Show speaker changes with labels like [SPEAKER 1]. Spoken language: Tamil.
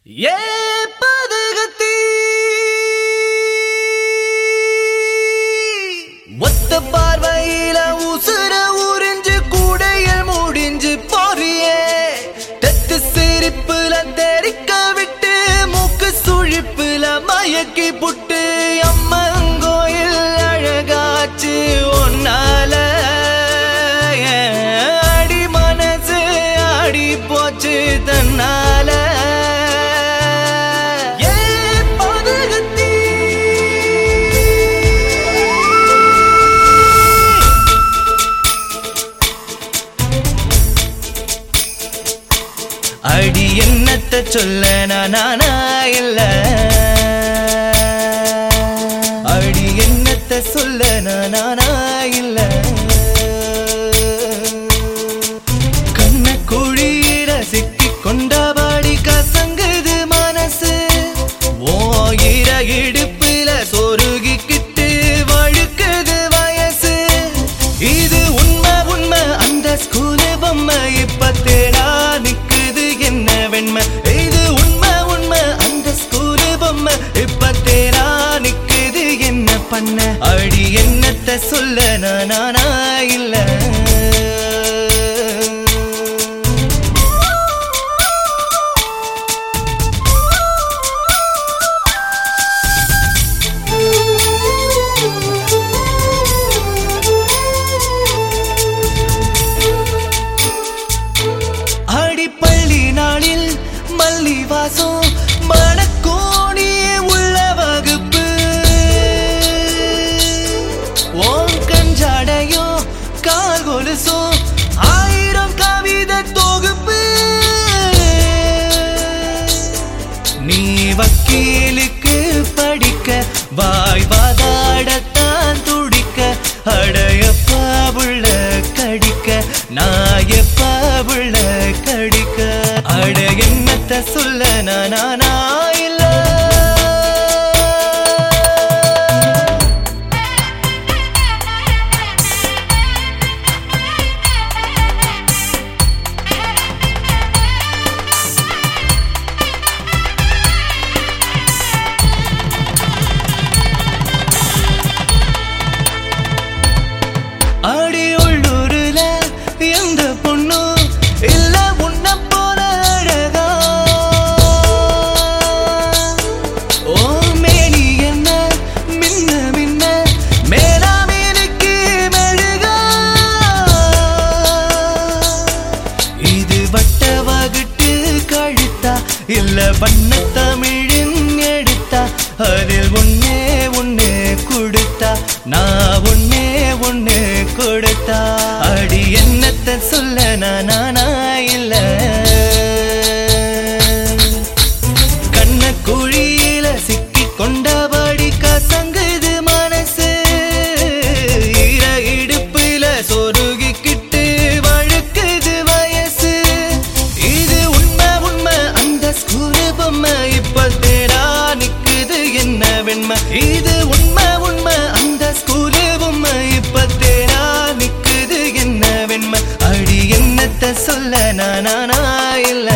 [SPEAKER 1] ஏ பதகத்தி ஒத்த பார்வையில உசுர உறிஞ்சு கூடையில் முடிஞ்சு போறியே தெத்து சிரிப்புல தெரிக்க விட்டு மூக்கு சுழிப்புல மயக்கி புட்டு அம்மங்கோயில் அழகாச்சு ஒன்னால என் அடி மனசு ஆடி போச்சு தன்னால ஏ பதகத்தி அடி என்னத்த சொல்ல நான் நானா இல்ல அடி என்னத்த சொல்ல நான் நானா இல்ல கண்ண குழியில சிக்கி கொண்டபாடி கசங்குது மனசு ஓ இர இடுப்புல சொருகிக்கிட்டு வழுக்குது வயசு இது உண்மை உண்மை அந்த ஸ்கூலு பொம்மை இப்ப தேடா நிக்குது என்ன வெண்மை இது உண்மை உண்மை அந்த ஸ்கூலு பொம்மை இப்ப தேடா நிக்குது என்ன பண்ண அடி என்னத்த சொல்ல நான் நானா இல்ல அடிப்பள்ளி நாளில் மல்லி வாசம் மணக்கோணி உள்ள வகுப்பு ஓம் கஞ்சாடையும் கால் கொலுசும் ஆயிரம் கவிதை தொகுப்பு நீ வக்கீலுக்கு படிக்க வாய் வாதாடத்தான் துடிக்க அடையப்பா புள்ள கடிக்க நான் எப்பா புள்ள கடிக்க அட என்னத்த சொல்ல நான் நானா இல்ல அடி உள்ளூருல எந்த பொண்ணும் இல்ல உன்ன போல அழகா ஓ மேனி என்ன மின்ன மின்ன மேலாமீனுக்கு மெழுகா இது வட்ட வகுட்டு கழுத்தா இல்ல வண்ண தமிழின் எடுத்தா அதில் ஒன்னே ஒண்ணு கொடுத்தா நான் ஒன்னே ஒண்ணு கொடுத்தா அடி என்னத்த சொல்ல நான் நானா இல்ல கண்ண குழியில சிக்கி கொண்டபடி கசங்குது மனசு ஈர இடுப்புல சொருகிக்கிட்டு வழுக்குது வயசு இது உண்மை உண்மை அந்த ஸ்கூலு பொம்மை இப்ப தேடா நிக்குது என்ன வெண்மை இது உண்மை உண்மை அந்த ஸ்கூலு பொம்மை இப்ப தேடா நிக்குது என்ன வெண்மை அடி என்னத்த சொல்ல நான் நானா இல்ல